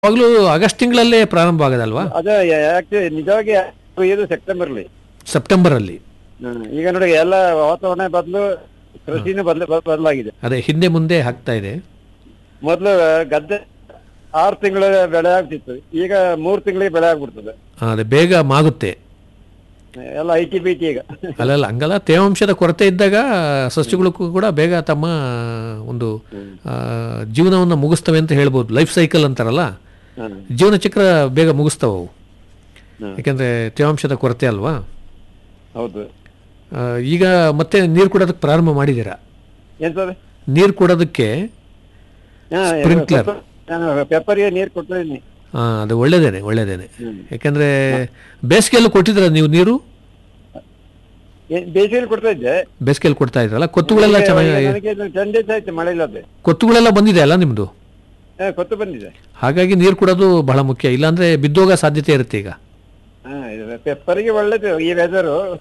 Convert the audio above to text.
ಯಾವಾಗಲೂ ಆಗಸ್ಟ್ ತಿಂಗಳಲ್ಲೇ ಪ್ರಾರಂಭ ಆಗೋದಲ್ವಾ ಅದೇ ಯಾಕೆ ನಿಜವಾಗಿ ಇದು ಸೆಪ್ಟೆಂಬರ್ಲಿ ಸೆಪ್ಟೆಂಬರ್ ಅಲ್ಲಿ ಹ್ಮ್. ಈಗ ನೋಡಿ ಎಲ್ಲ ವಾತಾವರಣ ಬದಲು ಕೃಷಿನೂ ಬದಲು ಬದಲಾಗಿದೆ ಅದೇ ಹಿಂದೆ ಮುಂದೆ ಆಗ್ತಾ ಇದೆ ಮೊದಲು ಗದ್ದೆ ಆರು ತಿಂಗಳ ಬೆಳೆ ಆಗ್ತಿತ್ತು ಈಗ ಮೂರು ತಿಂಗಳಿಗೆ ಬೆಳೆ ಆಗ್ಬಿಡ್ತದೆ ಆ, ಅದೇ ಬೇಗ ಮಾಗುತ್ತೆ ಎಲ್ಲ ಐ ಟಿ ಬಿ ಟಿ ಈಗ ಅಲ್ಲಲ್ಲ ಹಂಗಲ್ಲ ತೇವಾಂಶದ ಕೊರತೆ ಇದ್ದಾಗ ಸಸ್ಯಗಳಿಗೂ ಕೂಡ ಬೇಗ ತಮ್ಮ ಒಂದು ಆ, ಜೀವನವನ್ನು ಮುಗಿಸ್ತವೆ ಅಂತ ಹೇಳ್ಬೋದು ಲೈಫ್ ಸೈಕಲ್ ಅಂತಾರಲ್ಲ ಹ್ಮ್. ಜೀವನ ಚಕ್ರ ಬೇಗ ಮುಗಿಸ್ತವೆ ಅವು ಹ್ಮ್. ಯಾಕೆಂದರೆ ತೇವಾಂಶದ ಕೊರತೆ ಅಲ್ವಾ ಹೌದು ಆ, ಈಗ ಮತ್ತೆ ನೀರು ಕೊಡೋದಕ್ಕೆ ಪ್ರಾರಂಭ ಮಾಡಿದ್ದೀರಾ ಏನ್ ಸರ್ ನೀರು ಕೊಡೋದಕ್ಕೆ Sprinkler. ಪೆಪ್ಪರಿಗೆ ನೀರು ಕೊಡ್ತಾ ಇದೀನಿ ಆ, ಅದು ಒಳ್ಳೇದೇನೆ ಒಳ್ಳೇದೇನೆ ಹ್ಮ್. ಯಾಕೆಂದರೆ ಬೇಸಿಗೆಯಲ್ಲೂ ಕೊಟ್ಟಿದ್ದೀರಾ ನೀವು ನೀರು ಏನ್ ಬೇಸಿಗೆಯಲ್ಲಿ ಕೊಡ್ತಾ ಇದ್ದೆ ಬೇಸಿಗೆಯಲ್ಲಿ ಕೊಡ್ತಾ ಇದ್ರಲ್ಲ ಕೊತ್ತುಗಳೆಲ್ಲ ಚೆನ್ನಾಗಿ ನನಗೆ ಟೆನ್ ಡೇಸ್ ಆಯ್ತು ಮಳೆ ಇಲ್ಲದೆ ಕೊತ್ತುಗಳೆಲ್ಲ ಬಂದಿದೆ ಅಲ್ಲ ನಿಮ್ಮದು ಹಾ, ಕೊತ್ತು ಬಂದಿದೆ ಹಾಗಾಗಿ ನೀರು ಕೊಡೋದು ಬಹಳ ಮುಖ್ಯ ಇಲ್ಲಾಂದ್ರೆ ಬಿದ್ದೋಗೋ ಸಾಧ್ಯತೆ ಇರುತ್ತೆ ಈಗ ಹಾ ಇದು ಪೆಪ್ಪರಿಗೆ ಒಳ್ಳೇದು ಈ ವೆದರು